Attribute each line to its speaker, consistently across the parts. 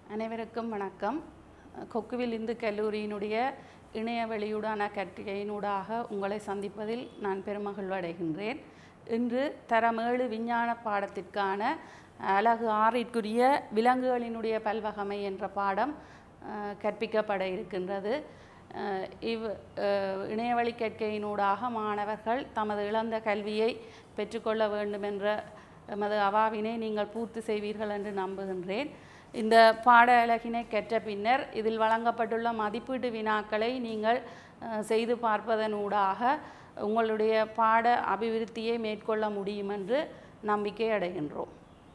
Speaker 1: அனைவருக்கும் வணக்கம் கொக்குவில் இந்து கல்லூரியினுடைய இணைய வெளியூடான கற்கையினூடாக உங்களை சந்திப்பதில் நான் பெருமகிழ்வு அடைகின்றேன் இன்று தரம் ஏழு விஞ்ஞான பாடத்திற்கான அலகு ஆறிற்குரிய விலங்குகளினுடைய பல்வகமை என்ற பாடம் அஹ், கற்பிக்கப்பட இருக்கின்றது அஹ், இவ் அஹ், இணையவழி கற்கையினூடாக மாணவர்கள் தமது இழந்த கல்வியை பெற்றுக்கொள்ள வேண்டும் என்ற எமது அவாவினை நீங்கள் பூர்த்தி செய்வீர்கள் என்று நம்புகின்றேன் இந்த பாட அழகினை கற்ற பின்னர் இதில் வழங்கப்பட்டுள்ள மதிப்பீட்டு வினாக்களை நீங்கள் அஹ், செய்து பார்ப்பதனூடாக உங்களுடைய பாட அபிவிருத்தியை மேற்கொள்ள முடியும் என்று நம்பிக்கை அடைகின்றோம்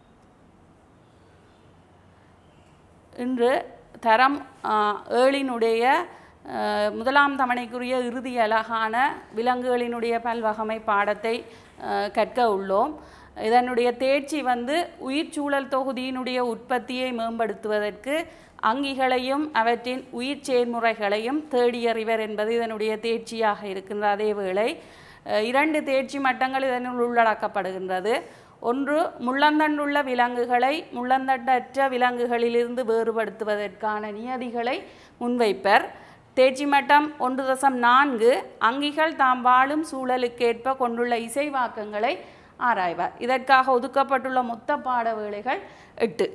Speaker 1: இன்று தரம் ஆஹ், ஏழினுடைய ஆஹ், முதலாம் தவணைக்குரிய இறுதி அழகான விலங்குகளினுடைய பல்வகமை பாடத்தை ஆஹ், கற்க உள்ளோம் இதனுடைய தேர்ச்சி வந்து உயிர்ச்சூழல் தொகுதியினுடைய உற்பத்தியை மேம்படுத்துவதற்கு அங்கிகளையும் அவற்றின் உயிர் செயல்முறைகளையும் தேடியறிவர் என்பது இதனுடைய தேர்ச்சியாக இருக்கின்ற அதே வேளை அஹ், இரண்டு தேர்ச்சி மட்டங்கள் இதனுள் உள்ளடக்கப்படுகின்றது ஒன்று முள்ளந்தண்டுள்ள விலங்குகளை முள்ளந்தண்டற்ற விலங்குகளிலிருந்து வேறுபடுத்துவதற்கான நியதிகளை முன்வைப்பர் தேர்ச்சி மட்டம் ஒன்று தசம் நான்கு அங்கிகள் தாம் வாழும் சூழலுக்கேற்ப கொண்டுள்ள இசைவாக்கங்களை ஆராய்வார் இதற்காக ஒதுக்கப்பட்டுள்ள மொத்த பாட வேளைகள் எட்டு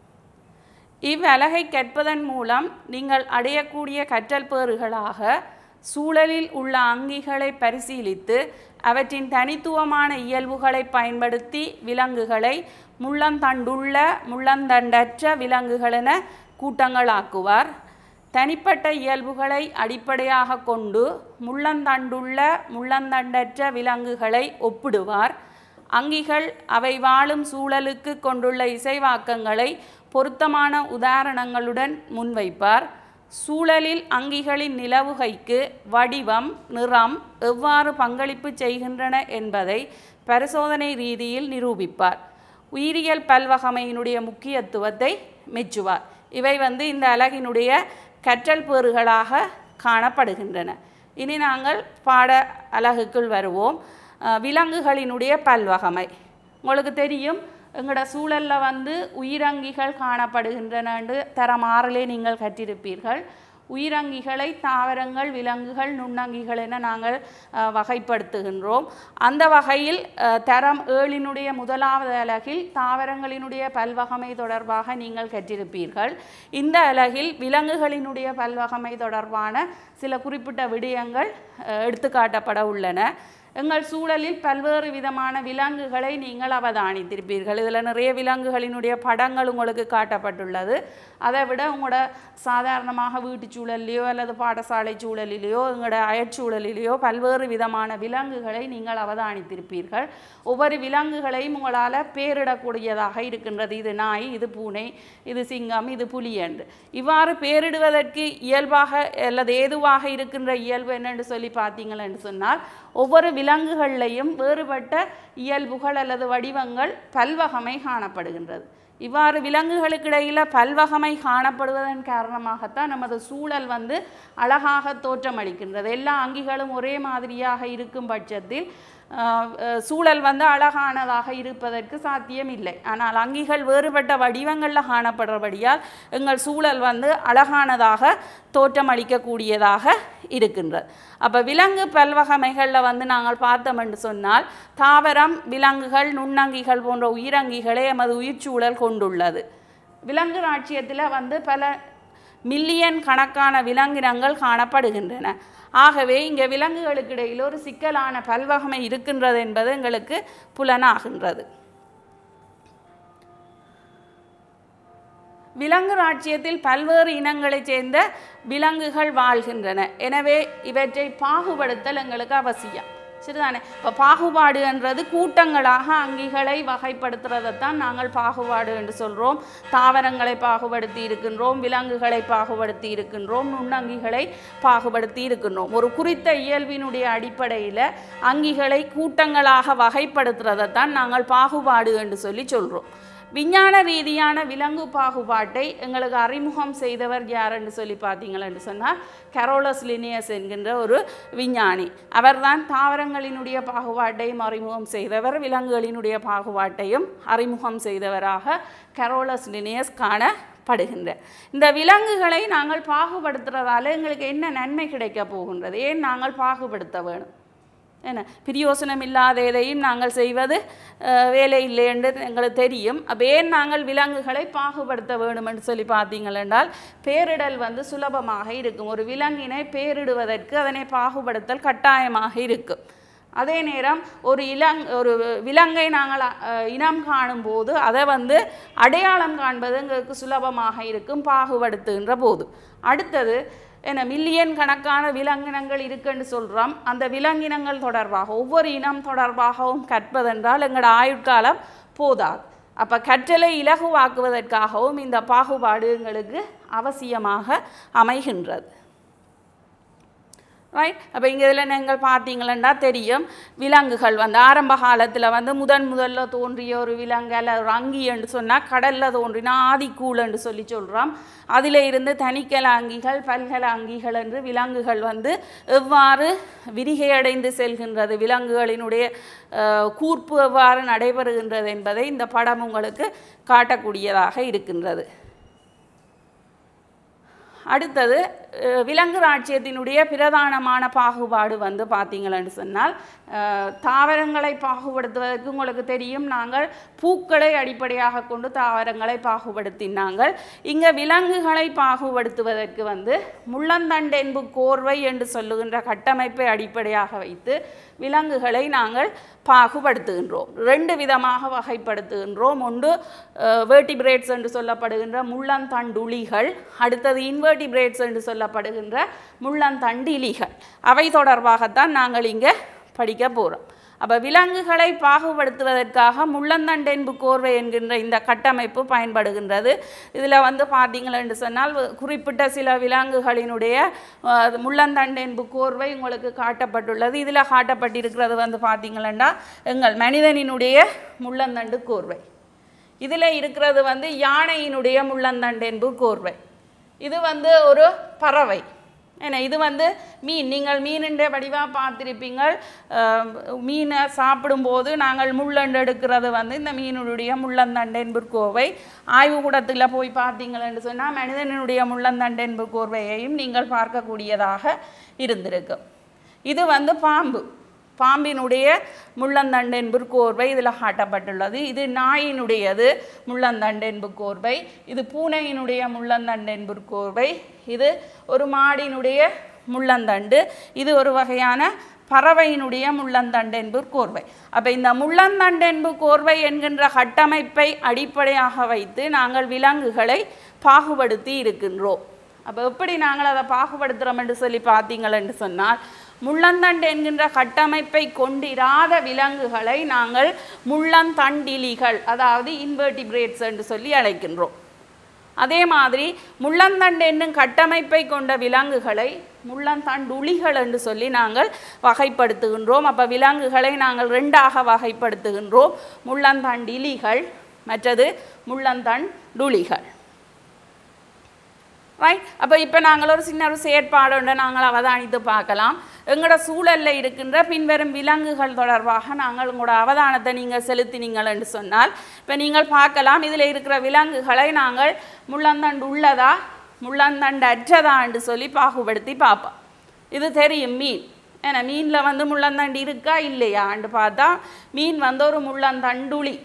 Speaker 1: இவ்வலகை கற்பதன் மூலம் நீங்கள் அடையக்கூடிய கற்றல் பேறுகளாக சூழலில் உள்ள அங்கிகளை பரிசீலித்து அவற்றின் தனித்துவமான இயல்புகளை பயன்படுத்தி விலங்குகளை முள்ளந்தண்டுள்ள முள்ளந்தண்டற்ற விலங்குகளென கூட்டங்களாக்குவார் தனிப்பட்ட இயல்புகளை அடிப்படையாக கொண்டு முள்ளந்தண்டுள்ள முள்ளந்தண்டற்ற விலங்குகளை ஒப்பிடுவார் அங்கிகள் அவை வாழும் சூழலுக்கு கொண்டுள்ள இசைவாக்கங்களை பொருத்தமான உதாரணங்களுடன் முன்வைப்பார் சூழலில் அங்கிகளின் நிலவுகைக்கு வடிவம் நிறம் எவ்வாறு பங்களிப்பு செய்கின்றன என்பதை பரிசோதனை ரீதியில் நிரூபிப்பார் உயிரியல் பல்வகமையினுடைய முக்கியத்துவத்தை மெச்சுவார் இவை வந்து இந்த அலகினுடைய கற்றல் பேறுகளாக காணப்படுகின்றன இனி நாங்கள் பாட அலகுக்குள் வருவோம் அஹ், விலங்குகளினுடைய பல்வகமை உங்களுக்கு தெரியும் எங்களோட சூழலில் வந்து உயிரங்கிகள் காணப்படுகின்றன என்று தரம் ஆறிலே நீங்கள் கற்றிருப்பீர்கள் உயிரங்கிகளை தாவரங்கள் விலங்குகள் நுண்ணங்கிகள் என நாங்கள் அஹ், வகைப்படுத்துகின்றோம் அந்த வகையில் அஹ், தரம் ஏழினுடைய முதலாவது அலகில் தாவரங்களினுடைய பல்வகமை தொடர்பாக நீங்கள் கற்றிருப்பீர்கள் இந்த அலகில் விலங்குகளினுடைய பல்வகமை தொடர்பான சில குறிப்பிட்ட விடயங்கள் அஹ், எடுத்துக்காட்டப்பட உள்ளன எங்கள் சூழலில் பல்வேறு விதமான விலங்குகளை நீங்கள் அவதானித்திருப்பீர்கள் இதில் நிறைய விலங்குகளினுடைய படங்கள் உங்களுக்கு காட்டப்பட்டுள்ளது அதை விட உங்களோட சாதாரணமாக வீட்டு சூழல்லையோ அல்லது பாடசாலை சூழலிலேயோ எங்களோட அயற்சூழலிலேயோ பல்வேறு விதமான விலங்குகளை நீங்கள் அவதானித்திருப்பீர்கள் ஒவ்வொரு விலங்குகளையும் உங்களால் பேரிடக்கூடியதாக இருக்கின்றது இது நாய் இது பூனை இது சிங்கம் இது புலி என்று இவ்வாறு பேரிடுவதற்கு இயல்பாக அல்லது ஏதுவாக இருக்கின்ற இயல்பு என்னென்று சொல்லி பார்த்தீங்கள் என்று சொன்னால் ஒவ்வொரு விலங்குகள்லையும் வேறுபட்ட இயல்புகள் அல்லது வடிவங்கள் பல்வகமை காணப்படுகின்றது இவ்வாறு விலங்குகளுக்கு இடையில பல்வகமை காணப்படுவதன் காரணமாகத்தான் நமது சூழல் வந்து அழகாக தோற்றமளிக்கின்றது எல்லா அங்கிகளும் ஒரே மாதிரியாக இருக்கும் பட்சத்தில் ஆஹ், அஹ், சூழல் வந்து அழகானதாக இருப்பதற்கு சாத்தியம் இல்லை ஆனால் அங்கிகள் வேறுபட்ட வடிவங்களில் காணப்படுறபடியால் எங்கள் சூழல் வந்து அழகானதாக தோற்றமளிக்கக்கூடியதாக இருக்கின்றது அப்போ விலங்கு பல்வகமைகளில் வந்து நாங்கள் பார்த்தோம் என்று சொன்னால் தாவரம் விலங்குகள் நுண்ணங்கிகள் போன்ற உயிரங்கிகளை எமது உயிர்ச்சூழல் கொண்டுள்ளது விலங்கு ராட்சியத்தில் வந்து பல மில்லியன் கணக்கான விலங்கினங்கள் காணப்படுகின்றன ஆகவே இங்கே விலங்குகளுக்கு இடையில் ஒரு சிக்கலான பல்வகமை இருக்கின்றது என்பது எங்களுக்கு புலனாகின்றது விலங்கு ராட்சியத்தில் பல்வேறு இனங்களைச் சேர்ந்த விலங்குகள் வாழ்கின்றன எனவே இவற்றை பாகுபடுத்தல் எங்களுக்கு அவசியம் சரிதானே இப்போ பாகுபாடு என்றது கூட்டங்களாக அங்கிகளை வகைப்படுத்துறதைத்தான் நாங்கள் பாகுபாடு என்று சொல்கிறோம் தாவரங்களை பாகுபடுத்தி இருக்கின்றோம் விலங்குகளை பாகுபடுத்தி இருக்கின்றோம் நுண்ணங்கிகளை பாகுபடுத்தி இருக்கின்றோம் ஒரு குறித்த இயல்பினுடைய அடிப்படையில் அங்கிகளை கூட்டங்களாக வகைப்படுத்துறதைத்தான் நாங்கள் பாகுபாடு என்று சொல்லி சொல்கிறோம் விஞ்ஞான ரீதியான விலங்கு பாகுபாட்டை எங்களுக்கு அறிமுகம் செய்தவர் யார் என்று சொல்லி பார்த்தீங்களென்று சொன்னால் கரோலஸ் லினியஸ் என்கின்ற ஒரு விஞ்ஞானி அவர்தான் தாவரங்களினுடைய பாகுபாட்டையும் அறிமுகம் செய்தவர் விலங்குகளினுடைய பாகுபாட்டையும் அறிமுகம் செய்தவராக கரோலஸ் லினியஸ் காணப்படுகிறார் படுகின்ற இந்த விலங்குகளை நாங்கள் பாகுபடுத்துறதால எங்களுக்கு என்ன நன்மை கிடைக்க போகின்றது ஏன் நாங்கள் பாகுபடுத்த வேணும் என்ன பிரியோசனம் இல்லாத எதையும் நாங்கள் செய்வது அஹ், வேலை இல்லை என்று எங்களுக்கு தெரியும் அப்போ ஏன் நாங்கள் விலங்குகளை பாகுபடுத்த வேண்டும் என்று சொல்லி பார்த்தீங்கள் என்றால் பேரிடல் வந்து சுலபமாக இருக்கும் ஒரு விலங்கினை பேரிடுவதற்கு அதனை பாகுபடுத்தல் கட்டாயமாக இருக்கும் அதே நேரம் ஒரு இலங் ஒரு விலங்கை நாங்கள் அஹ், இனம் காணும்போது அதை வந்து அடையாளம் காண்பது எங்களுக்கு சுலபமாக இருக்கும் பாகுபடுத்துகின்ற போது அடுத்தது என்ன மில்லியன் கணக்கான விலங்கினங்கள் இருக்குன்னு சொல்கிறோம் அந்த விலங்கினங்கள் தொடர்பாக ஒவ்வொரு இனம் தொடர்பாகவும் கற்பதென்றால் எங்களோட ஆயுட்காலம் போதாது அப்போ கற்றலை இலகுவாக்குவதற்காகவும் இந்த பாகுபாடு எங்களுக்கு அவசியமாக அமைகின்றது ரைட் அப்போ இங்கே இதில் நீங்கள் பார்த்தீங்களா தெரியும் விலங்குகள் வந்து ஆரம்ப காலத்தில் வந்து முதன் முதல்ல தோன்றிய ஒரு விலங்கு அல்ல ஒரு அங்கி என்று சொன்னால் கடலில் தோன்றினா ஆதிக்கூள் என்று சொல்லி சொல்கிறோம் அதில் இருந்து தனிக்கல அங்கிகள் பல்கல அங்கிகள் என்று விலங்குகள் வந்து எவ்வாறு விரிகையடைந்து செல்கின்றது விலங்குகளினுடைய அஹ், கூர்ப்பு எவ்வாறு நடைபெறுகின்றது என்பதை இந்த படம் உங்களுக்கு காட்டக்கூடியதாக இருக்கின்றது அடுத்தது அஹ், விலங்கு ராட்சியத்தினுடைய பிரதானமான பாகுபாடு வந்து பார்த்தீங்களன்னு சொன்னால் அஹ், தாவரங்களை பாகுபடுத்துவதற்கு உங்களுக்கு தெரியும் நாங்கள் பூக்களை அடிப்படையாக கொண்டு தாவரங்களை பாகுபடுத்தினாங்கள் இங்கே விலங்குகளை பாகுபடுத்துவதற்கு வந்து முள்ளந்தண்டென்பு கோர்வை என்று சொல்லுகின்ற கட்டமைப்பை அடிப்படையாக வைத்து விலங்குகளை நாங்கள் பாகுபடுத்துகின்றோம் ரெண்டு விதமாக வகைப்படுத்துகின்றோம் ஒன்று வேர்டிபிரேட்ஸ் என்று சொல்லப்படுகின்ற முள்ளந்தண்டுளிகள் அடுத்தது இன்வெர்டிபிரேட்ஸ் என்று சொல்லப்படுகின்ற முள்ளந்தண்டிலிகள் அவை தொடர்பாகத்தான் நாங்கள் இங்கே படிக்க போகிறோம் அப்போ விலங்குகளை பாகுபடுத்துவதற்காக முள்ளந்தண்டென்பு கோர்வை என்கின்ற இந்த கட்டமைப்பு பயன்படுகின்றது இதில் வந்து பார்த்தீங்களென்று சொன்னால் குறிப்பிட்ட சில விலங்குகளினுடைய அஹ், முள்ளந்தண்டென்பு கோர்வை உங்களுக்கு காட்டப்பட்டுள்ளது இதில் காட்டப்பட்டிருக்கிறது வந்து பார்த்தீங்களா எங்கள் மனிதனினுடைய முள்ளந்தண்டு கோர்வை இதில் இருக்கிறது வந்து யானையினுடைய முள்ளந்தண்டென்பு கோர்வை இது வந்து ஒரு பறவை ஏன்னா இது வந்து மீன் நீங்கள் மீனுன்ற வடிவாக பார்த்திருப்பீங்கள் அஹ், மீனை சாப்பிடும்போது நாங்கள் முள்ளண்டு எடுக்கிறது வந்து இந்த மீனுடைய முள்ளந்தண்டென்பு கோர்வை ஆய்வுக்கூடத்தில் போய் பார்த்தீங்களன்னு சொன்னால் மனிதனுடைய முள்ளந்தண்டென்பு கோர்வையையும் நீங்கள் பார்க்கக்கூடியதாக இருந்திருக்கும் இது வந்து பாம்பு பாம்பினுடைய முள்ளந்தண்டென்பு கோர்வை இதில் காட்டப்பட்டுள்ளது இது நாயினுடையது முள்ளந்தண்டென்பு கோர்வை இது பூனையினுடைய முள்ளந்தண்டென்பு கோர்வை இது ஒரு மாடினுடைய முள்ளந்தண்டு இது ஒரு வகையான பறவையினுடைய முள்ளந்தண்டென்பு கோர்வை அப்போ இந்த முள்ளந்தண்டென்பு கோர்வை என்கின்ற கட்டமைப்பை அடிப்படையாக வைத்து நாங்கள் விலங்குகளை பாகுபடுத்தி இருக்கின்றோம் அப்போ எப்படி நாங்கள் அதை பாகுபடுத்துகிறோம் என்று சொல்லி பார்த்தீங்கள் என்று சொன்னால் முள்ளந்தண்டு என்கின்ற கட்டமைப்பை கொண்டிராத விலங்குகளை நாங்கள் முள்ளந்தண்டிலிகள் அதாவது இன்வெர்டிபிரேட்ஸ் என்று சொல்லி அழைக்கின்றோம் அதே மாதிரி முள்ளந்தண்டு என்னும் கட்டமைப்பை கொண்ட விலங்குகளை முள்ளந்தண்டுளிகள் என்று சொல்லி நாங்கள் வகைப்படுத்துகின்றோம் அப்போ விலங்குகளை நாங்கள் ரெண்டாக வகைப்படுத்துகின்றோம் முள்ளந்தண்டிலிகள் மற்றது முள்ளந்தண்டுளிகள் ரைட் அப்போ இப்போ நாங்கள் ஒரு சின்ன ஒரு செயற்பாடு நாங்கள் அவதானித்து பார்க்கலாம் எங்களோட சூழலில் இருக்கின்ற பின்வரும் விலங்குகள் தொடர்பாக நாங்கள் உங்களோட அவதானத்தை நீங்கள் செலுத்தினீங்கள் என்று சொன்னால் இப்போ நீங்கள் பார்க்கலாம் இதில் இருக்கிற விலங்குகளை நாங்கள் முள்ளந்தண்டு உள்ளதா முள்ளந்தண்டு அற்றதா என்று சொல்லி பாகுபடுத்தி பார்ப்போம் இது தெரியும் மீன் ஏன்னா மீனில் வந்து முள்ளந்தண்டு இருக்கா இல்லையான்னு பார்த்தா மீன் வந்து ஒரு முள்ளந்தண்டுளி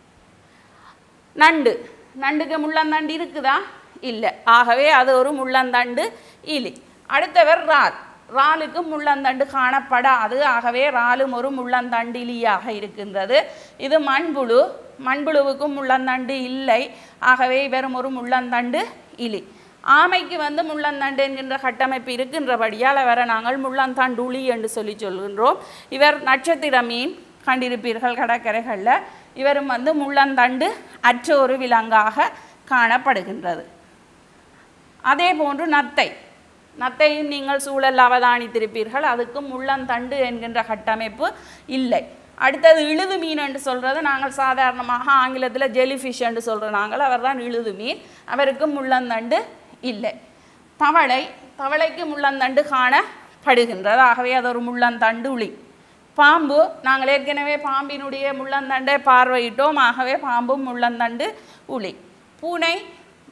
Speaker 1: நண்டு நண்டுக்கு முள்ளந்தண்டு இருக்குதா இல்லை ஆகவே அது ஒரு முள்ளந்தண்டு இலி அடுத்தவர் இறால் இறாலுக்கு முள்ளந்தண்டு காணப்படாது ஆகவே இறாலும் ஒரு முள்ளந்தண்டிலியாக இருக்கின்றது இது மண்புழு மண்புழுவுக்கும் முள்ளந்தண்டு இல்லை ஆகவே வெறும் ஒரு முள்ளந்தண்டு இலி ஆமைக்கு வந்து முள்ளந்தண்டு என்கின்ற கட்டமைப்பு இருக்கின்றபடியால் அவரை நாங்கள் முள்ளந்தண்டுளி என்று சொல்லி சொல்கின்றோம் இவர் நட்சத்திர மீன் கண்டிருப்பீர்கள் கடற்கரைகளில் இவரும் வந்து முள்ளந்தண்டு அற்ற ஒரு விலங்காக காணப்படுகின்றது அதே போன்று நத்தை நத்தையும் நீங்கள் சூழல் அவதானித்திருப்பீர்கள் அதுக்கும் முள்ளந்தண்டு என்கின்ற கட்டமைப்பு இல்லை அடுத்தது இழுது மீன் என்று சொல்கிறது நாங்கள் சாதாரணமாக ஆங்கிலத்தில் ஜெலிஃபிஷ் என்று சொல்கிறோம் நாங்கள் அவர் தான் இழுது மீன் அவருக்கு முள்ளந்தண்டு இல்லை தவளை தவளைக்கு முள்ளந்தண்டு காணப்படுகின்றது ஆகவே அது ஒரு முள்ளந்தண்டு உளி பாம்பு நாங்கள் ஏற்கனவே பாம்பினுடைய முள்ளந்தண்டை பார்வையிட்டோம் ஆகவே பாம்பும் முள்ளந்தண்டு உளி பூனை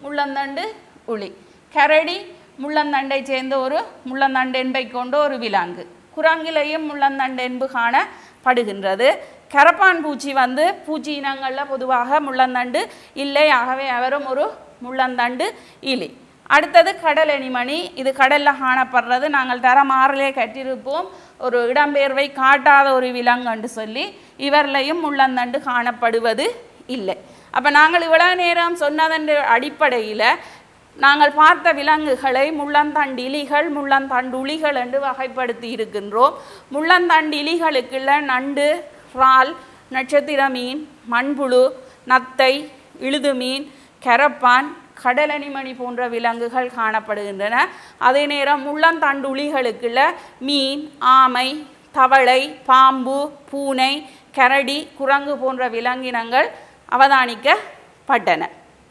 Speaker 1: முள்ளந்தண்டு உளி கரடி முள்ளந்தண்டை சேர்ந்த ஒரு முள்ளந்தண்டு என்பை கொண்ட ஒரு விலங்கு குரங்கிலையும் முள்ளந்தண்டு என்பு காணப்படுகின்றது கரப்பான் பூச்சி வந்து பூச்சி இனங்களில் பொதுவாக முள்ளந்தண்டு இல்லை ஆகவே அவரும் ஒரு முள்ளந்தண்டு இலி அடுத்தது கடல் அணிமணி இது கடலில் காணப்படுறது நாங்கள் தரம் ஆறிலே கற்றிருப்போம் ஒரு இடம்பெயர்வை காட்டாத ஒரு விலங்குன்னு சொல்லி இவர்லையும் முள்ளந்தண்டு காணப்படுவது இல்லை அப்போ நாங்கள் இவ்வளவு நேரம் சொன்னதன் அடிப்படையில் நாங்கள் பார்த்த விலங்குகளை முள்ளந்தண்டிலிகள் முள்ளந்தண்டுளிகள் என்று வகைப்படுத்தி இருக்கின்றோம் முள்ளந்தண்டிலிகளுக்குள்ள நண்டு இறால் நட்சத்திர மீன் மண்புழு நத்தை இழுது மீன் கரப்பான் கடலணிமணி போன்ற விலங்குகள் காணப்படுகின்றன அதே நேரம் முள்ளந்தண்டுளிகளுக்குள்ள மீன் ஆமை தவளை பாம்பு பூனை கரடி குரங்கு போன்ற விலங்கினங்கள் அவதானிக்கப்பட்டன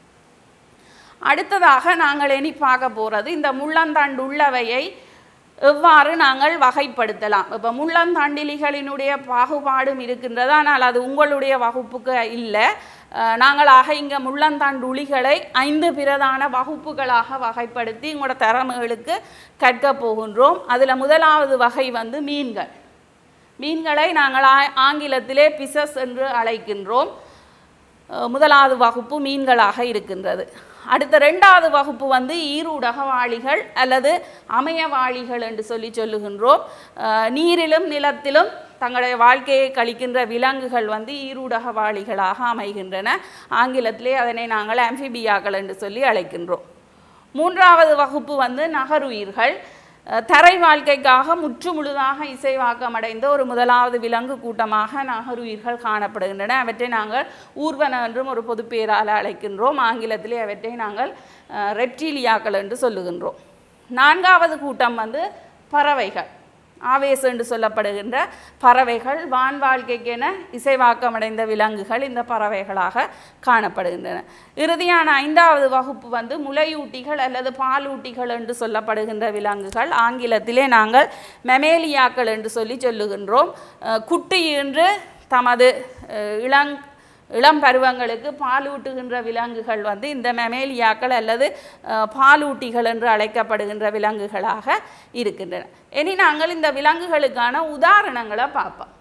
Speaker 1: அடுத்ததாக நாங்கள் இனி பார்க்க போகிறது இந்த முள்ளந்தாண்டுள்ளவையை எவ்வாறு நாங்கள் வகைப்படுத்தலாம் இப்போ முள்ளந்தாண்டிலிகளினுடைய பாகுபாடும் இருக்கின்றது ஆனால் அது உங்களுடைய வகுப்புக்கு இல்லை அஹ், நாங்களாக இங்கே முள்ளந்தாண்டுளிகளை ஐந்து பிரதான வகுப்புகளாக வகைப்படுத்தி உங்களோட திறமைகளுக்கு கற்க போகின்றோம் அதில் முதலாவது வகை வந்து மீன்கள் மீன்களை நாங்கள் ஆ- ஆங்கிலத்திலே பிசஸ் என்று அழைக்கின்றோம் அஹ் முதலாவது வகுப்பு மீன்களாக இருக்கின்றது அடுத்த ரெண்டாவது வகுப்பு வந்து ஈரூடகவாளிகள் அல்லது அமையவாளிகள் என்று சொல்லி சொல்லுகின்றோம் அஹ் நீரிலும் நிலத்திலும் தங்களுடைய வாழ்க்கையை கழிக்கின்ற விலங்குகள் வந்து ஈரூடகவாளிகளாக அமைகின்றன ஆங்கிலத்திலே அதனை நாங்கள் ஆம்ஃபிபியாக்கள் என்று சொல்லி அழைக்கின்றோம் மூன்றாவது வகுப்பு வந்து நகருயிர்கள் அஹ் தரை வாழ்க்கைக்காக முற்று முழுதாக இசைவாக்கமடைந்த ஒரு முதலாவது விலங்கு கூட்டமாக நகருயிர்கள் காணப்படுகின்றன அவற்றை நாங்கள் ஊர்வன என்றும் ஒரு பொது பெயரால் அழைக்கின்றோம் ஆங்கிலத்திலே அவற்றை நாங்கள் அஹ், ரெப்டீலியாக்கள் என்று சொல்லுகின்றோம் நான்காவது கூட்டம் வந்து பறவைகள் ஆவேசம் என்று சொல்லப்படுகின்ற பறவைகள் வான் வாழ்க்கைக்கென இசைவாக்கமடைந்த விலங்குகள் இந்த பறவைகளாக காணப்படுகின்றன இறுதியான ஐந்தாவது வகுப்பு வந்து முலையூட்டிகள் அல்லது பாலூட்டிகள் என்று சொல்லப்படுகின்ற விலங்குகள் ஆங்கிலத்திலே நாங்கள் மெமேலியாக்கள் என்று சொல்லி சொல்லுகின்றோம் அஹ் குட்டி என்று தமது அஹ், இளங் இளம் பருவங்களுக்கு பாலூட்டுகின்ற விலங்குகள் வந்து இந்த மெமேலியாக்கள் அல்லது அஹ், பாலூட்டிகள் என்று அழைக்கப்படுகின்ற விலங்குகளாக இருக்கின்றன இனி நாங்கள் இந்த விலங்குகளுக்கான உதாரணங்களை பார்ப்போம்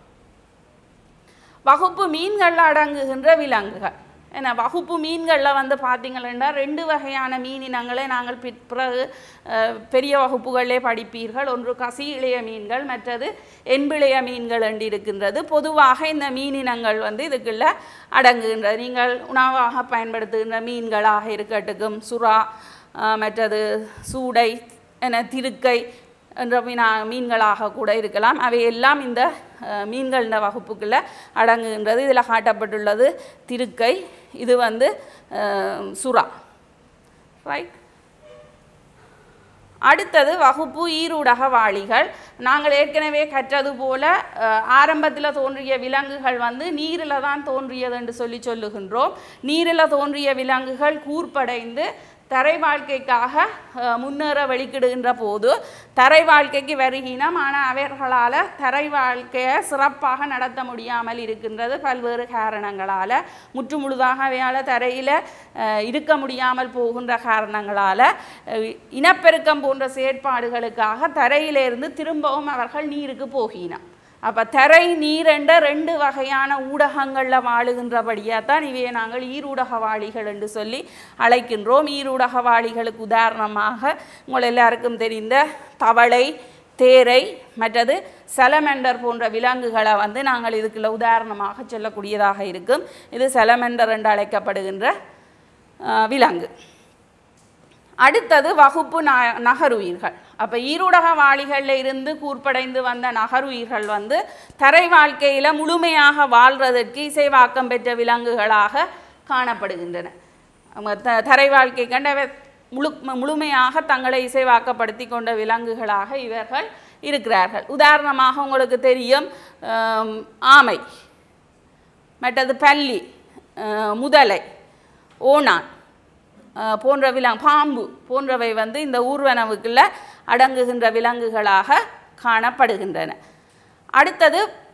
Speaker 1: வகுப்பு மீன்களில் அடங்குகின்ற விலங்குகள் ஏன்னா வகுப்பு மீன்களில் வந்து பார்த்தீங்கன்னா ரெண்டு வகையான மீனினங்களை நாங்கள் பிற்- பிறகு அஹ், பெரிய வகுப்புகளிலே படிப்பீர்கள் ஒன்று கசி இளைய மீன்கள் மற்றது என்பிளைய மீன்கள் என்று இருக்கின்றது பொதுவாக இந்த மீனினங்கள் வந்து இதுக்குள்ள அடங்குகின்றது நீங்கள் உணவாக பயன்படுத்துகின்ற மீன்களாக இருக்கட்டுக்கும் சுறா அஹ், மற்றது சூடை என திருக்கை என்ற மீனா மீன்களாக கூட இருக்கலாம் அவை எல்லாம் இந்த அஹ், மீன்கள் இந்த வகுப்புக்குள்ள அடங்குகின்றது இதில் காட்டப்பட்டுள்ளது திருக்கை இது வந்து அஹ், சுறா ரைட் அடுத்தது வகுப்பு ஈரூடக வாளிகள் நாங்கள் ஏற்கனவே கற்றது போல ஆரம்பத்தில் தோன்றிய விலங்குகள் வந்து நீரில் தான் தோன்றியது என்று சொல்லி சொல்லுகின்றோம் நீரில் தோன்றிய விலங்குகள் கூர்ப்படைந்து தரை வாழ்க்கைக்காக அஹ், முன்னேற வெளிக்கிடுகின்ற போது தரை வாழ்க்கைக்கு வருகினம் ஆனால் அவர்களால் தரை வாழ்க்கையை சிறப்பாக நடத்த முடியாமல் இருக்கின்றது பல்வேறு காரணங்களால் முற்று முழுதாக அவையால் தரையில் இருக்க முடியாமல் போகின்ற காரணங்களால் இனப்பெருக்கம் போன்ற செயற்பாடுகளுக்காக தரையிலிருந்து திரும்பவும் அவர்கள் நீருக்கு போகினம் அப்போ தரை நீர் என்ற ரெண்டு வகையான ஊடகங்களில் வாழுகின்றபடியாக தான் இவையை நாங்கள் ஈரூடகவாளிகள் என்று சொல்லி அழைக்கின்றோம் ஈரூடகவாளிகளுக்கு உதாரணமாக உங்கள் எல்லாருக்கும் தெரிந்த தவளை தேரை மற்றது செலமெண்டர் போன்ற விலங்குகளை வந்து நாங்கள் இதுக்குள்ள உதாரணமாக சொல்லக்கூடியதாக இருக்கும் இது செலமெண்டர் என்று அழைக்கப்படுகின்ற அஹ், விலங்கு அடுத்தது வகுப்பு ந நகருயிர்கள் அப்போ ஈருடக வாளிகளில் இருந்து கூர்ப்படைந்து வந்த நகருயிர்கள் வந்து தரை வாழ்க்கையில் முழுமையாக வாழ்றதற்கு இசைவாக்கம் பெற்ற விலங்குகளாக காணப்படுகின்றன அவங்க த தரை வாழ்க்கை கண்ட முழு முழுமையாக தங்களை இசைவாக்கப்படுத்தி கொண்ட விலங்குகளாக இவர்கள் இருக்கிறார்கள் உதாரணமாக உங்களுக்கு தெரியும் ஆம், ஆமை மற்றது பல்லி அஹ், முதலை ஓணான் அஹ், போன்ற விலங்கு பாம்பு போன்றவை வந்து இந்த ஊர்வனவுக்குள்ள அடங்குகின்ற விலங்குகளாக காணப்படுகின்றன அடுத்தது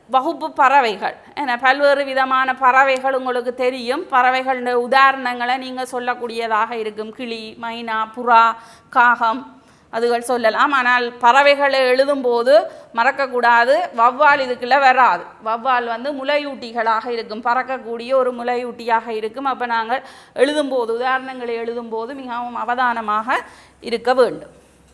Speaker 1: வகுப்பு பறவைகள் என பல்வேறு விதமான பறவைகள் உங்களுக்கு தெரியும் பறவைகள் உதாரணங்களை நீங்கள் சொல்லக்கூடியதாக இருக்கும் கிளி மைனா புறா காகம் அதுகள் சொல்லலாம் ஆனால் பறவைகளை எழுதும்போது மறக்கக்கூடாது வவ்வால் இதுக்குள்ள வராது வவ்வால் வந்து முளையூட்டிகளாக இருக்கும் பறக்கக்கூடிய ஒரு முளையூட்டியாக இருக்கும் அப்போ நாங்கள் எழுதும்போது உதாரணங்களை எழுதும்போது மிகவும் அவதானமாக இருக்க வேண்டும்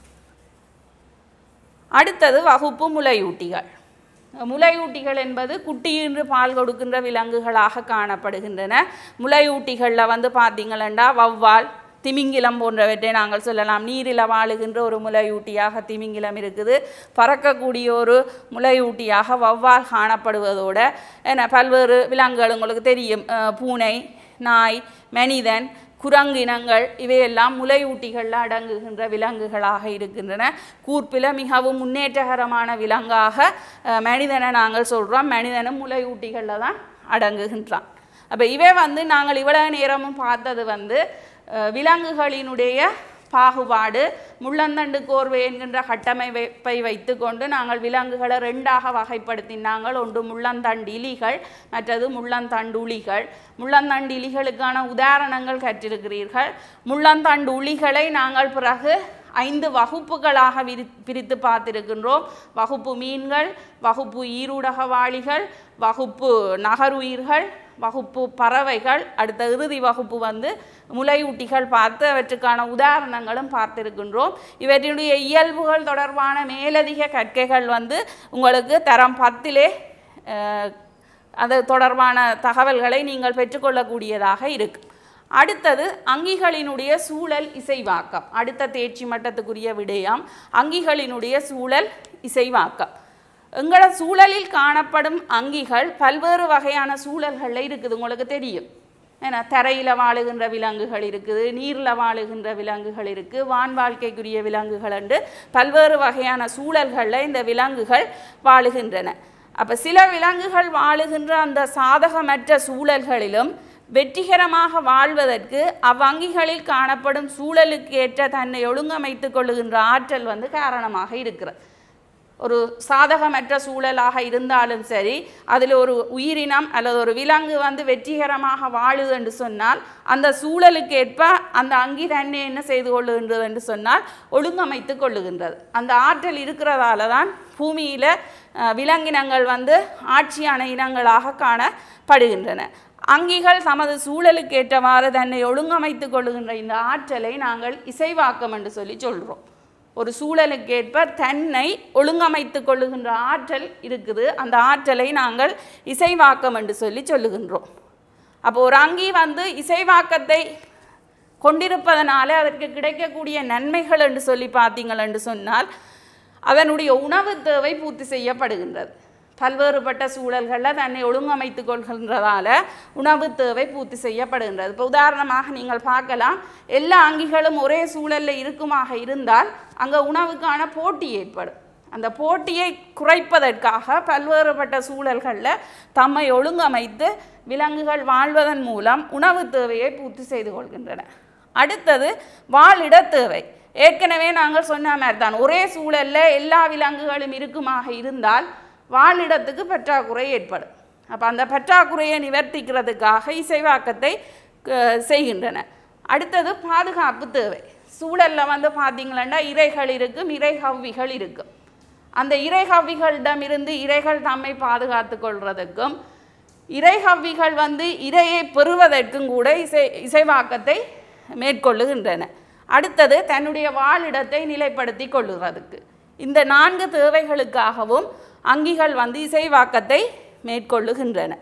Speaker 1: அடுத்தது வகுப்பு முளையூட்டிகள் முளையூட்டிகள் என்பது குட்டியின்று பால் கொடுக்கின்ற விலங்குகளாக காணப்படுகின்றன முளையூட்டிகளில் வந்து பார்த்தீங்களா வவ்வால் திமிங்கிலம் போன்றவற்றை நாங்கள் சொல்லலாம் நீரில் வாழுகின்ற ஒரு முளையூட்டியாக திமிங்கிலம் இருக்குது பறக்கக்கூடிய ஒரு முளையூட்டியாக வவ்வால் காணப்படுவதோட என்ன பல்வேறு விலங்குகள் உங்களுக்கு தெரியும் அஹ், பூனை நாய் மனிதன் குரங்கினங்கள் இவையெல்லாம் முளையூட்டிகளில் அடங்குகின்ற விலங்குகளாக இருக்கின்றன கூர்ப்பில் மிகவும் முன்னேற்றகரமான விலங்காக அஹ், மனிதனை நாங்கள் சொல்கிறோம் மனிதனும் முளையூட்டிகளில் தான் அடங்குகின்றான் அப்போ இவை வந்து நாங்கள் இவ்வளவு நேரமும் பார்த்தது வந்து அஹ், விலங்குகளினுடைய பாகுபாடு முள்ளந்தண்டு கோர்வை என்கின்ற கட்டமைப்பை வைத்துக்கொண்டு நாங்கள் விலங்குகளை ரெண்டாக வகைப்படுத்தினாங்கள் ஒன்று முள்ளந்தண்டு இலிகள் மற்றது முள்ளந்தண்டு உளிகள் முள்ளந்தண்டு இலிகளுக்கான உதாரணங்கள் கற்றிருக்கிறீர்கள் முள்ளந்தண்டு உளிகளை நாங்கள் பிறகு ஐந்து வகுப்புகளாக விரி பிரித்து பார்த்திருக்கின்றோம் வகுப்பு மீன்கள் வகுப்பு ஈரூடகவாளிகள் வகுப்பு நகருயிர்கள் வகுப்பு பறவைகள் அடுத்த இறுதி வகுப்பு வந்து முளையூட்டிகள் பார்த்து அவற்றுக்கான உதாரணங்களும் பார்த்திருக்கின்றோம் இவற்றினுடைய இயல்புகள் தொடர்பான மேலதிக கற்கைகள் வந்து உங்களுக்கு தரம் பத்திலே அஹ், அது தொடர்பான தகவல்களை நீங்கள் பெற்றுக்கொள்ளக்கூடியதாக இருக்கும் அடுத்தது அங்கிகளினுடைய சூழல் இசைவாக்கம் அடுத்த தேர்ச்சி மட்டத்துக்குரிய விடயம் அங்கிகளினுடைய சூழல் இசைவாக்கம் எங்களோட சூழலில் காணப்படும் அங்கிகள் பல்வேறு வகையான சூழல்களில் இருக்குது உங்களுக்கு தெரியும் ஏன்னா தரையில் வாழுகின்ற விலங்குகள் இருக்குது நீரில் வாழுகின்ற விலங்குகள் இருக்குது வான் வாழ்க்கைக்குரிய விலங்குகள் என்று பல்வேறு வகையான சூழல்களில் இந்த விலங்குகள் வாழுகின்றன அப்போ சில விலங்குகள் வாழுகின்ற அந்த சாதகமற்ற சூழல்களிலும் வெற்றிகரமாக வாழ்வதற்கு அவ்வங்கிகளில் காணப்படும் சூழலுக்கு ஏற்ற தன்னை ஒழுங்கமைத்துக் கொள்ளுகின்ற ஆற்றல் வந்து காரணமாக இருக்கிறது ஒரு சாதகமற்ற சூழலாக இருந்தாலும் சரி அதில் ஒரு உயிரினம் அல்லது ஒரு விலங்கு வந்து வெற்றிகரமாக வாழுது என்று சொன்னால் அந்த சூழலுக்கு ஏற்ப அந்த அங்கி தன்னை என்ன செய்து கொள்ளுகின்றது என்று சொன்னால் ஒழுங்கமைத்து கொள்ளுகின்றது அந்த ஆற்றல் இருக்கிறதால தான் பூமியில் அஹ், விலங்கினங்கள் வந்து ஆட்சியான இனங்களாக காணப்படுகின்றன அங்கிகள் தமது சூழலுக்கு ஏற்றவாறு தன்னை ஒழுங்கமைத்து கொள்ளுகின்ற இந்த ஆற்றலை நாங்கள் இசைவாக்கம் என்று சொல்லி சொல்கிறோம் ஒரு சூழலுக்கேற்ப தன்னை ஒழுங்கமைத்து கொள்ளுகின்ற ஆற்றல் இருக்குது அந்த ஆற்றலை நாங்கள் இசைவாக்கம் என்று சொல்லி சொல்லுகின்றோம் அப்போ ஒரு அங்கி வந்து இசைவாக்கத்தை கொண்டிருப்பதனால அதற்கு கிடைக்கக்கூடிய நன்மைகள் என்று சொல்லி பார்த்தீங்கள் என்று சொன்னால் அதனுடைய உணவு தேவை பூர்த்தி செய்யப்படுகின்றது பல்வேறுபட்ட சூழல்களில் தன்னை ஒழுங்கமைத்து கொள்கின்றதால உணவு தேவை பூர்த்தி செய்யப்படுகின்றது இப்போ உதாரணமாக நீங்கள் பார்க்கலாம் எல்லா அங்கிகளும் ஒரே சூழலில் இருக்குமாக இருந்தால் அங்கே உணவுக்கான போட்டி ஏற்படும் அந்த போட்டியை குறைப்பதற்காக பல்வேறுபட்ட சூழல்களில் தம்மை ஒழுங்கமைத்து விலங்குகள் வாழ்வதன் மூலம் உணவு தேவையை பூர்த்தி செய்து கொள்கின்றன அடுத்தது வாழிட தேவை ஏற்கனவே நாங்கள் சொன்ன மாதிரி தான் ஒரே சூழலில் எல்லா விலங்குகளும் இருக்குமாக இருந்தால் வாழிடத்துக்கு பற்றாக்குறை ஏற்படும் அப்போ அந்த பற்றாக்குறையை நிவர்த்திக்கிறதுக்காக இசைவாக்கத்தை அஹ், செய்கின்றன அடுத்தது பாதுகாப்பு தேவை சூழலில் வந்து பார்த்தீங்களா இரைகள் இருக்கும் இறைகவ்விகள் இருக்கும் அந்த இறைகவ்விகளிடமிருந்து இரைகள் தம்மை பாதுகாத்து கொள்வதற்கும் இறைகவ்விகள் வந்து இரையை பெறுவதற்கும் கூட இசை இசைவாக்கத்தை மேற்கொள்ளுகின்றன அடுத்தது தன்னுடைய வாழிடத்தை நிலைப்படுத்தி கொள்ளுறதுக்கு இந்த நான்கு தேவைகளுக்காகவும் அங்கிகள் வந்து இசைவாக்கத்தை மேற்கொள்ளுகின்றன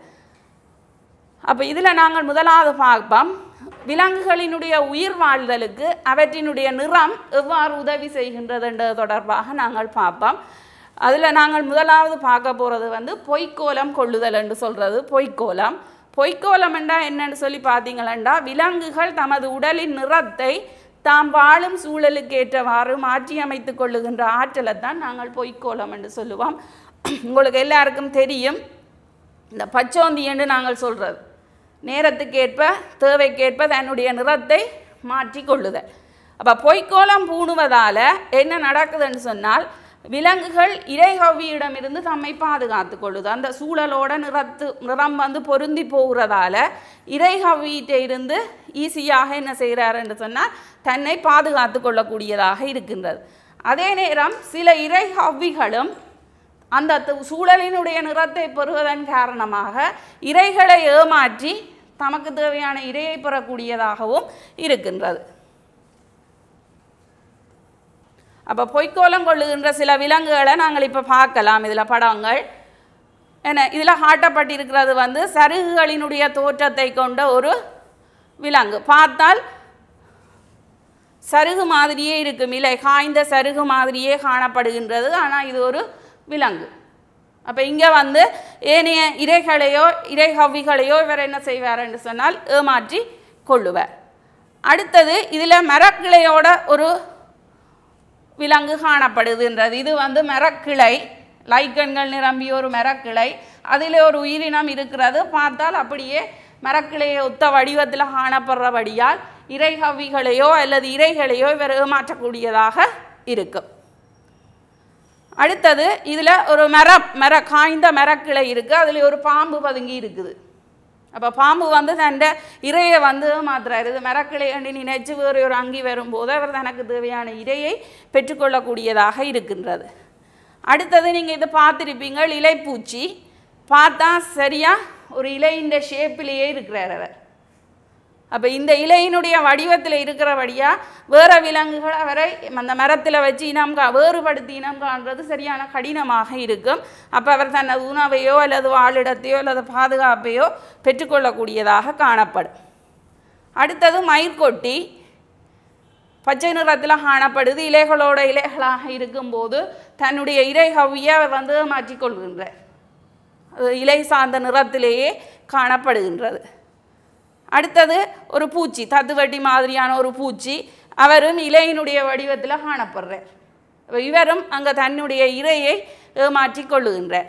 Speaker 1: அப்போ இதில் நாங்கள் முதலாவது பார்ப்போம் விலங்குகளினுடைய உயிர் வாழ்தலுக்கு அவற்றினுடைய நிறம் எவ்வாறு உதவி செய்கின்றதுன்றது தொடர்பாக நாங்கள் பார்ப்போம் அதில் நாங்கள் முதலாவது பார்க்க போகிறது வந்து பொய்க்கோலம் கொள்ளுதல் என்று சொல்கிறது பொய்க்கோலம் பொய்க்கோலம் என்றால் என்னன்னு சொல்லி பார்த்தீங்களா விலங்குகள் தமது உடலின் நிறத்தை தாம் வாழும் சூழலுக்கு ஏற்றவாறு மாற்றியமைத்து கொள்ளுகின்ற ஆற்றலை தான் நாங்கள் பொய்க்கோலம் என்று சொல்லுவோம் உங்களுக்கு எல்லாருக்கும் தெரியும் இந்த பச்சோந்தி என்று நாங்கள் சொல்கிறது நேரத்துக்கேற்ப தேவைக்கேற்ப தன்னுடைய நிறத்தை மாற்றி கொள்ளுதல் அப்போ பொய்க்கோலம் பூணுவதால் என்ன நடக்குதுன்னு சொன்னால் விலங்குகள் இறைகவ்வியிடமிருந்து தம்மை பாதுகாத்து கொள்ளுது அந்த சூழலோட நிறத்து நிறம் வந்து பொருந்தி போகிறதால இறைகவ்வியிட்ட இருந்து ஈஸியாக என்ன செய்கிறார் என்று சொன்னால் தன்னை பாதுகாத்து கொள்ளக்கூடியதாக இருக்கின்றது அதே நேரம் சில இறைகவ்விகளும் அந்த து- சூழலினுடைய நிறத்தை பெறுவதன் காரணமாக இரைகளை ஏமாற்றி தமக்கு தேவையான இரையை பெறக்கூடியதாகவும் இருக்கின்றது அப்போ பொய்க்கோலம் கொள்ளுகின்ற சில விலங்குகளை நாங்கள் இப்போ பார்க்கலாம் இதில் படங்கள் என்ன இதில் காட்டப்பட்டிருக்கிறது வந்து சருகுகளினுடைய தோற்றத்தை கொண்ட ஒரு விலங்கு பார்த்தால் சருகு மாதிரியே இருக்கும் இலை காய்ந்த சருகு மாதிரியே காணப்படுகின்றது ஆனால் இது ஒரு விலங்கு அப்போ இங்கே வந்து ஏனைய இறைகளையோ இறைகவ்விகளையோ இவர் என்ன செய்வார் என்று சொன்னால் ஏமாற்றி கொள்ளுவார் அடுத்தது இதில் மரக்கிளையோட ஒரு விலங்கு காணப்படுகின்றது இது வந்து மரக்கிளை லைக்கன்கள் நிரம்பிய ஒரு மரக்கிளை அதில் ஒரு உயிரினம் இருக்கிறது பார்த்தால் அப்படியே மரக்கிளையை ஒத்த வடிவத்தில் காணப்படுறபடியால் இறைகவிகளையோ அல்லது இறைகளையோ இவர் ஏமாற்றக்கூடியதாக இருக்கும் அடுத்தது இதில் ஒரு மர மர காய்ந்த மரக்கிளை இருக்குது அதில் ஒரு பாம்பு பதுங்கி இருக்குது அப்போ பாம்பு வந்து தன் இரையை வந்து மாத்துறாரு இது மரக்கிளை என்று நினைச்சு வேறு ஒரு அங்கி வரும்போது அவர் தனக்கு தேவையான இரையை பெற்றுக்கொள்ளக்கூடியதாக இருக்கின்றது அடுத்தது நீங்கள் இதை பார்த்துருப்பீங்க இலைப்பூச்சி பார்த்தா சரியா ஒரு இலையின் ஷேப்பிலேயே இருக்கிறார் அவர் அப்போ இந்த இலையினுடைய வடிவத்தில் இருக்கிறபடியா வேற விலங்குகள் அவரை அந்த மரத்தில் வச்சு இனம் கா வேறுபடுத்தி இனம் காண்றது சரியான கடினமாக இருக்கும் அப்போ அவர் தனது உணவையோ அல்லது வாழிடத்தையோ அல்லது பாதுகாப்பையோ பெற்றுக்கொள்ளக்கூடியதாக காணப்படும் அடுத்தது மயிர்கொட்டி பச்சை நிறத்தில் காணப்படுது இலைகளோட இலைகளாக இருக்கும்போது தன்னுடைய இறை ஹவ்வியை அவர் வந்து மாற்றிக்கொள்கின்றார் அது இலை சார்ந்த நிறத்திலேயே காணப்படுகின்றது அடுத்தது ஒரு பூச்சி தத்துவட்டி மாதிரியான ஒரு பூச்சி அவரும் இலையினுடைய வடிவத்தில் காணப்படுறார் அப்ப இவரும் அங்கே தன்னுடைய இரையை ஏமாற்றிக் கொள்ளுகின்றார்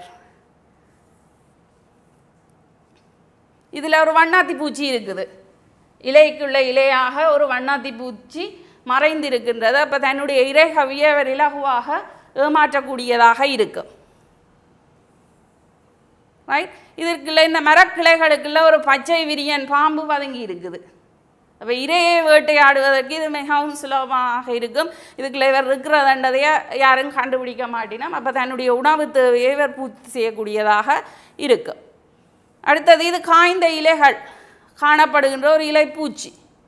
Speaker 1: இதில் ஒரு வண்ணாத்தி பூச்சி இருக்குது இலைக்குள்ள இலையாக ஒரு வண்ணாத்தி பூச்சி மறைந்திருக்கின்றது அப்போ தன்னுடைய இறை கவியை அவர் இலகுவாக ஏமாற்றக்கூடியதாக இருக்கும் ரைட் இதற்குள்ள இந்த மரக்கிளைகளுக்குள்ள ஒரு பச்சை விரியன் பாம்பு பதுங்கி இருக்குது அப்போ இரையை வேட்டையாடுவதற்கு இது மிகவும் சுலபமாக இருக்கும் இதுக்குள்ள இவர் இருக்கிறதன்றதைய யாரும் கண்டுபிடிக்க மாட்டினோம் அப்போ தன்னுடைய உணவு தேவையை இவர் பூர்த்தி செய்யக்கூடியதாக இருக்கும் அடுத்தது இது காய்ந்த இலைகள் காணப்படுகின்ற ஒரு இலைப்பூச்சி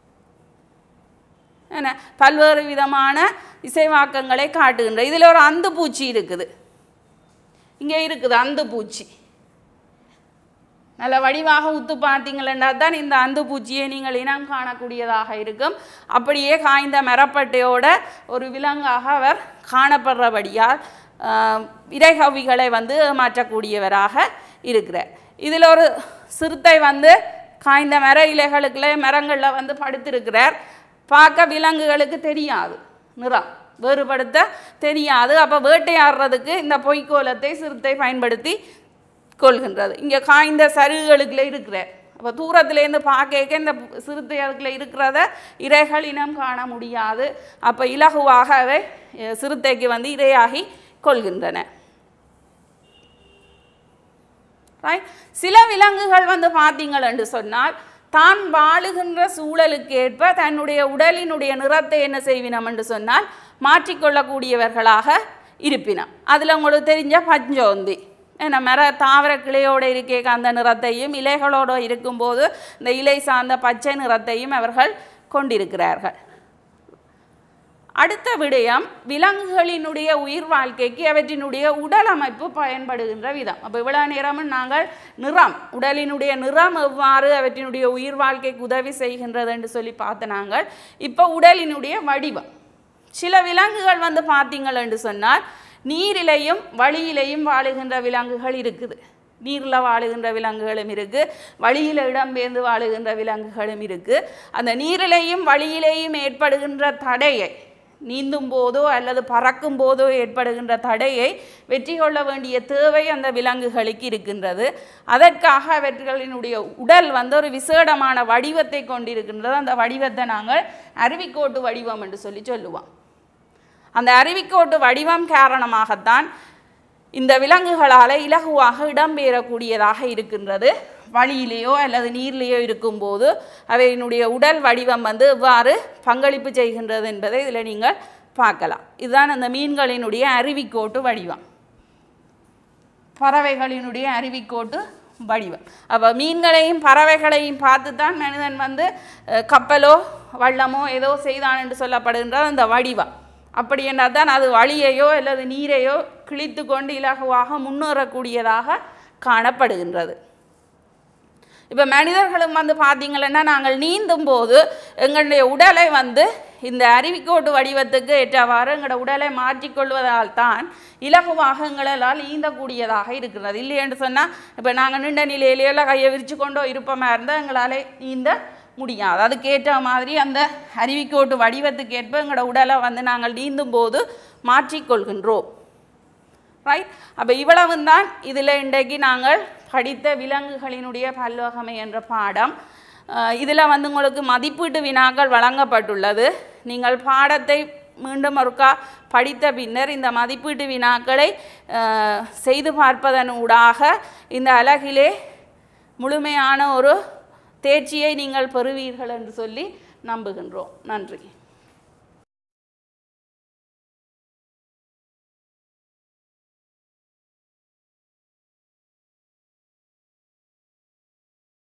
Speaker 1: என்ன பல்வேறு விதமான இசைவாக்கங்களை காட்டுகின்ற இதில் ஒரு அந்து பூச்சி இருக்குது இங்கே இருக்குது அந்து பூச்சி நல்ல வடிவாக உத்து பார்த்தீங்களா தான் இந்த அந்து பூச்சியை நீங்கள் இனம் காணக்கூடியதாக இருக்கும் அப்படியே காய்ந்த மரப்பட்டையோட ஒரு விலங்காக அவர் காணப்படுறபடியால் ஆஹ், இறைகவிகளை வந்து மாற்றக்கூடியவராக இருக்கிறார் இதில் ஒரு சிறுத்தை வந்து காய்ந்த மர இலைகளுக்குள்ளே மரங்களில் வந்து படுத்திருக்கிறார் பார்க்க விலங்குகளுக்கு தெரியாது நிறம் வேறுபடுத்த தெரியாது அப்போ வேட்டையாடுறதுக்கு இந்த பொய்க்கோலத்தை சிறுத்தை பயன்படுத்தி கொள்கின்றது இங்கே காய்ந்த சருகுகளுக்குள்ள இருக்கிற அப்போ தூரத்துலேருந்து பார்க்க இந்த சிறுத்தை அதுக்குள்ள இருக்கிறத இரைகள் இனம் காண முடியாது அப்போ இலகுவாக அவை அஹ், சிறுத்தைக்கு வந்து இரையாகி கொள்கின்றன ரைட் சில விலங்குகள் வந்து பார்த்தீங்கள் என்று சொன்னால் தான் வாழுகின்ற சூழலுக்கு ஏற்ப தன்னுடைய உடலினுடைய நிறத்தை என்ன செய்வினம் என்று சொன்னால் மாற்றிக்கொள்ளக்கூடியவர்களாக இருப்பினம் அதில் உங்களுக்கு தெரிஞ்ச பஞ்சோந்தி ஏன்னா மர தாவர கிளையோடு இருக்கே அந்த நிறத்தையும் இலைகளோடு இருக்கும்போது இந்த இலை சார்ந்த பச்சை நிறத்தையும் அவர்கள் கொண்டிருக்கிறார்கள் அடுத்த விடயம் விலங்குகளினுடைய உயிர் வாழ்க்கைக்கு அவற்றினுடைய உடல் அமைப்பு பயன்படுகின்ற விதம் அப்போ இவ்வளோ நேரமும் நாங்கள் நிறம் உடலினுடைய நிறம் எவ்வாறு அவற்றினுடைய உயிர் வாழ்க்கைக்கு உதவி செய்கின்றது என்று சொல்லி பார்த்த நாங்கள் இப்போ உடலினுடைய வடிவம் சில விலங்குகள் வந்து பார்த்தீங்கள் என்று சொன்னால் நீரிலையும் வழியிலையும் வாழுகின்ற விலங்குகள் இருக்குது நீரில் வாழுகின்ற விலங்குகளும் இருக்குது வழியில் இடம்பெயர்ந்து வாழுகின்ற விலங்குகளும் இருக்குது அந்த நீரிலையும் வழியிலேயும் ஏற்படுகின்ற தடையை நீந்தும் போதோ அல்லது பறக்கும் போதோ ஏற்படுகின்ற தடையை வெற்றி கொள்ள வேண்டிய தேவை அந்த விலங்குகளுக்கு இருக்கின்றது அதற்காக அவர்களினுடைய உடல் வந்து ஒரு விசேடமான வடிவத்தை கொண்டிருக்கின்றது அந்த வடிவத்தை நாங்கள் அருவிக்கோட்டு வடிவம் என்று சொல்லி சொல்லுவோம் அந்த அருவிக்கோட்டு வடிவம் காரணமாகத்தான் இந்த விலங்குகளால் இலகுவாக இடம்பெறக்கூடியதாக இருக்கின்றது வழியிலேயோ அல்லது நீர்லேயோ இருக்கும்போது அவையினுடைய உடல் வடிவம் வந்து எவ்வாறு பங்களிப்பு செய்கின்றது என்பதை இதில் நீங்கள் பார்க்கலாம் இதுதான் அந்த மீன்களினுடைய அருவிக்கோட்டு வடிவம் பறவைகளினுடைய அருவிக்கோட்டு வடிவம் அப்போ மீன்களையும் பறவைகளையும் பார்த்து தான் மனிதன் வந்து அஹ், கப்பலோ வள்ளமோ ஏதோ செய்தான் என்று சொல்லப்படுகின்ற அந்த வடிவம் அப்படி என்றால் தான் அது வழியையோ அல்லது நீரையோ கிழித்து கொண்டு இலகுவாக முன்னேறக்கூடியதாக காணப்படுகின்றது இப்போ மனிதர்களும் வந்து பார்த்தீங்கன்னா நாங்கள் நீந்தும் போது எங்களுடைய உடலை வந்து இந்த அருவிக்கோட்டு வடிவத்துக்கு ஏற்றவாறு எங்களோட உடலை மாற்றிக்கொள்வதால் தான் இலகுவாக எங்களால் ஈந்தக்கூடியதாக இருக்கிறது இல்லை என்று சொன்னால் இப்போ நாங்கள் நின்ற நிலையிலேயோ இல்லை கையை விரிச்சு கொண்டோ இருப்போமா இருந்தால் எங்களால் நீந்த முடியாது அதுக்கேற்ற மாதிரி அந்த அருவிக்கோட்டு வடிவத்துக்கு ஏற்ப எங்களோட உடலை வந்து நாங்கள் நீந்தும் போது மாற்றிக்கொள்கின்றோம் ரைட் அப்போ இவ்வளவும் தான் இதில் இன்றைக்கு நாங்கள் படித்த விலங்குகளினுடைய பல்வகமை என்ற பாடம் இதில் வந்து உங்களுக்கு மதிப்பீட்டு வினாக்கள் வழங்கப்பட்டுள்ளது நீங்கள் பாடத்தை மீண்டும் ஒருக்கா படித்த பின்னர் இந்த மதிப்பீட்டு வினாக்களை அஹ், செய்து பார்ப்பதன் ஊடாக இந்த அலகிலே முழுமையான ஒரு தேர்ச்சியை நீங்கள் பெறுவீர்கள் என்று சொல்லி நம்புகின்றோம் நன்றி